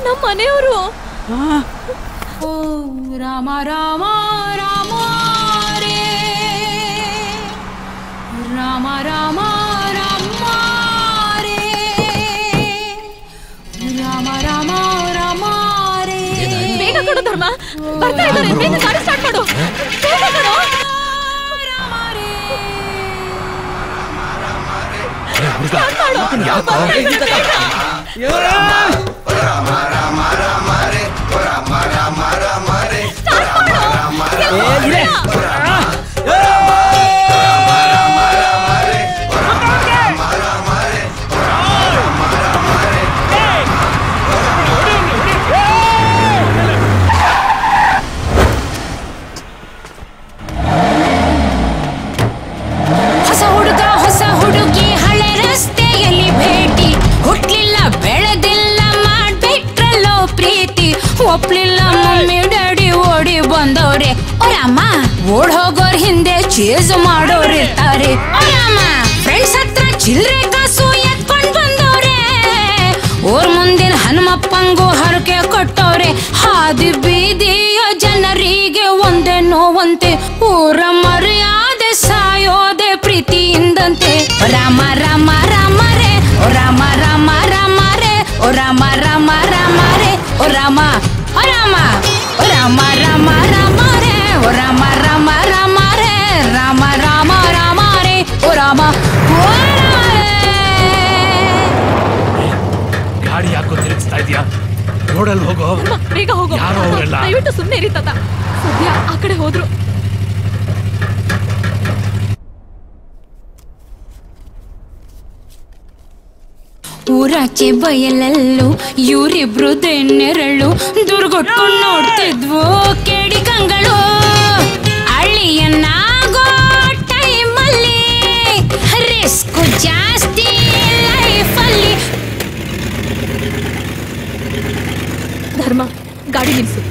ನಮ್ಮ ಮನೆಯವರು ಓ ರಾಮ ರಾಮ ರಾಮ ರೇ ರಾಮ ರಾಮ ರಾಮ ರೇ ರಾಮ ರಾಮ ರಾಮ ರೇ ಬೇಗ ಕೊಡು ಧರ್ಮ ಬರ್ತಾ ಇದ್ದಾರೆ ಬೇಗ ಗಾಡಿ ಸ್ಟಾರ್ಟ್ ಮಾಡು ಬೇಗ ಕೊಡು ಹೊಸ ಹುಡುಗ ಹೊಸ ಹುಡುಗಿ ಹಳೆ ರಸ್ತೆಯಲ್ಲಿ ಭೇಟಿ ಹುಟ್ಲಿಲ್ಲ ಬೆಳೆದಿಲ್ಲ ಮಾಡ್ಬಿಟ್ರಲ್ಲೋ ಪ್ರೀತಿ ಒಪ್ಲಿಲ್ಲ ಮಮ್ಮಿ ಡ್ಯಾಡಿ ಓಡಿ ಬಂದವ್ರೆ ಓರಮ್ಮ ಓಡ್ ಹೋಗೋರ್ ಹಿಂದೆ ಚೇಸ್ ಮಾಡೋರ್ ಇರ್ತಾರೆ ಓರಮ್ಮ ಫ್ರೆಂಡ್ಸ್ ಹತ್ರ ಚಿಲ್ರೆ ಕಾಸು ಎತ್ಕೊಂಡ್ ಬಂದವ್ರೆ ಊರ್ ಮುಂದಿನ ಹನುಮಪ್ಪಂಗೂ ಹರಕೆ ಕೊಟ್ಟವ್ರೆ ಹಾದಿ ಬೀದಿಯ ಜನರಿಗೆ ಒಂದೇ ನೋವಂತೆ ಊರ ಮರ್ಯಾದೆ ಸಾಯೋದೆ ಪ್ರೀತಿಯಿಂದಂತೆ ರಾಮ ರಾಮ ರಾಮ ರೇ ಓ ರಾಮ ರಾಮ ರಾಮ ರೇ ಓ ರಾಮ ರಾಮ ರಾಮ ರೇ ಓ ರಾಮ ಓ ರಾಮ ಓ ರಾಮ ರಾಮ ರಾಮ ರೇ ಓ ರಾಮ ರಾಮ ರಾಮ ರೇ ರಾಮ ರಾಮ ರಾಮ ರೇ ಓ ರಾಮ ಓ ರಾಮ ರೇ. ಗಾಡಿ ಯಾಕೋ ತಿರುಗಿಸ್ತಾ ಇದೆಯಾ ರೋಡಲ್ಲಿ ಹೋಗೋ ಅಮ್ಮ, ಬೇಗ ಹೋಗು ಯಾರು ಅವ್ರೆಲ್ಲ? ದಯವಿಟ್ಟು ಸುಮ್ಮನೆ ಇರಿ ತಾತ ಸದ್ಯ ಆ ಕಡೆ ಹೋದ್ರು ಊರಾಚೆ ಬಯಲಲ್ಲೂ ಇವರಿಬ್ರು ನೆರಳು ದುರ್ಗೊಟ್ಕೊಂಡು ನೋಡ್ತಿದ್ವು ಕೇಡಿ ಕಂಗಳು ಅಳಿಯನ್ನಾಗೋ ಟೈಮಲ್ಲಿ ರಿಸ್ಕ್ ಜಾಸ್ತಿ ಲೈಫಲ್ಲಿ ಧರ್ಮ ಗಾಡಿ ನಿಲ್ಸು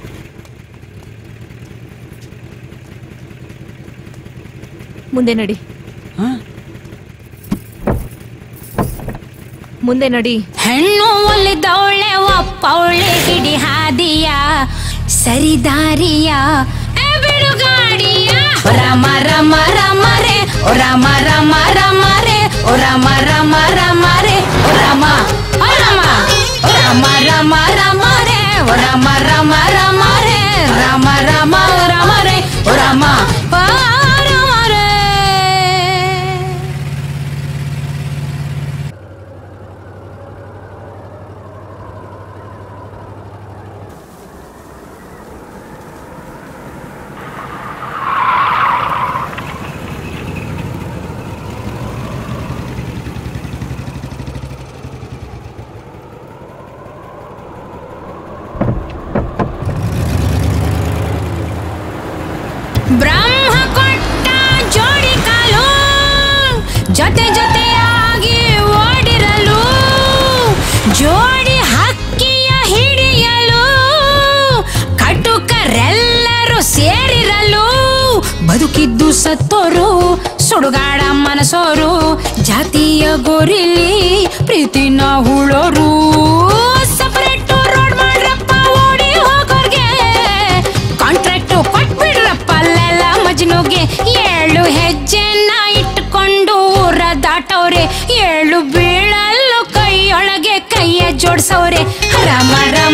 ಮುಂದೆ ನಡಿ ಮುಂದೆ ನಡಿ ಹೆಣ್ಣು ಒಲಿದವಳೆ ಒಪ್ಪವಳೆ ಹಿಡಿ ಹಾದಿಯ ಸರಿದಾರಿಯ ಏ ಬಿಡು ಗಾಡಿಯ ಓ ರಾಮ ರಾಮ ರಾಮ ರೇ ಓ ರಾಮ ರಾಮ ರಾಮ ರೇ ಓ ರಾಮ ರಾಮ ರಾಮ ರೇ ಓ ರಾಮ ಓ ರಾಮ ಓ ರಾಮ ರಾಮ ರಾಮ ರೇ ಓ ರಾಮ ರಾಮ ರಾಮ ರೇ ರಾಮ ರಾಮ ರಾಮ ರೇ ಓ ರಾಮ ಓ ರಾಮ ರೇ ಬ್ರಹ್ಮ ಕೊಟ್ಟ ಜೋಡಿ ಕಾಲು ಜೊತೆ ಜೊತೆಯಾಗಿ ಓಡಿರಲು ಜೋಡಿ ಹಕ್ಕಿಯ ಹಿಡಿಯಲು ಕಟುಕರೆಲ್ಲರೂ ಸೇರಿರಲು ಬದುಕಿದ್ದು ಸತ್ತೋರು ಸುಡುಗಾಡ ಮನಸೋರು ಜಾತಿಯ ಗೋರಿಲಿ ಪ್ರೀತಿನ ಹುಳೋರು ಸಪರೇಟ್ ರೋಡ್ ಮಾಡ್ರಪ್ಪ ಓಡಿ ಹೋಗೋರ್ಗೆ ಕಾಂಟ್ರಾಕ್ಟ್ ಕೊಟ್ಬಿಡ್ರಪ್ಪ ಅಲ್ಲೆಲ್ಲ ಮಜ್ನುಗೆ ಏಳು ಹೆಜ್ಜೆನ ಇಟ್ಕೊಂಡು ಊರ ದಾಟವ್ರೆ ಏಳು ಬೀಳಲ್ಲು ಕೈಯೊಳಗೆ ಕೈಯ ಜೋಡ್ಸವ್ರೆ ರಾಮ ರಾಮ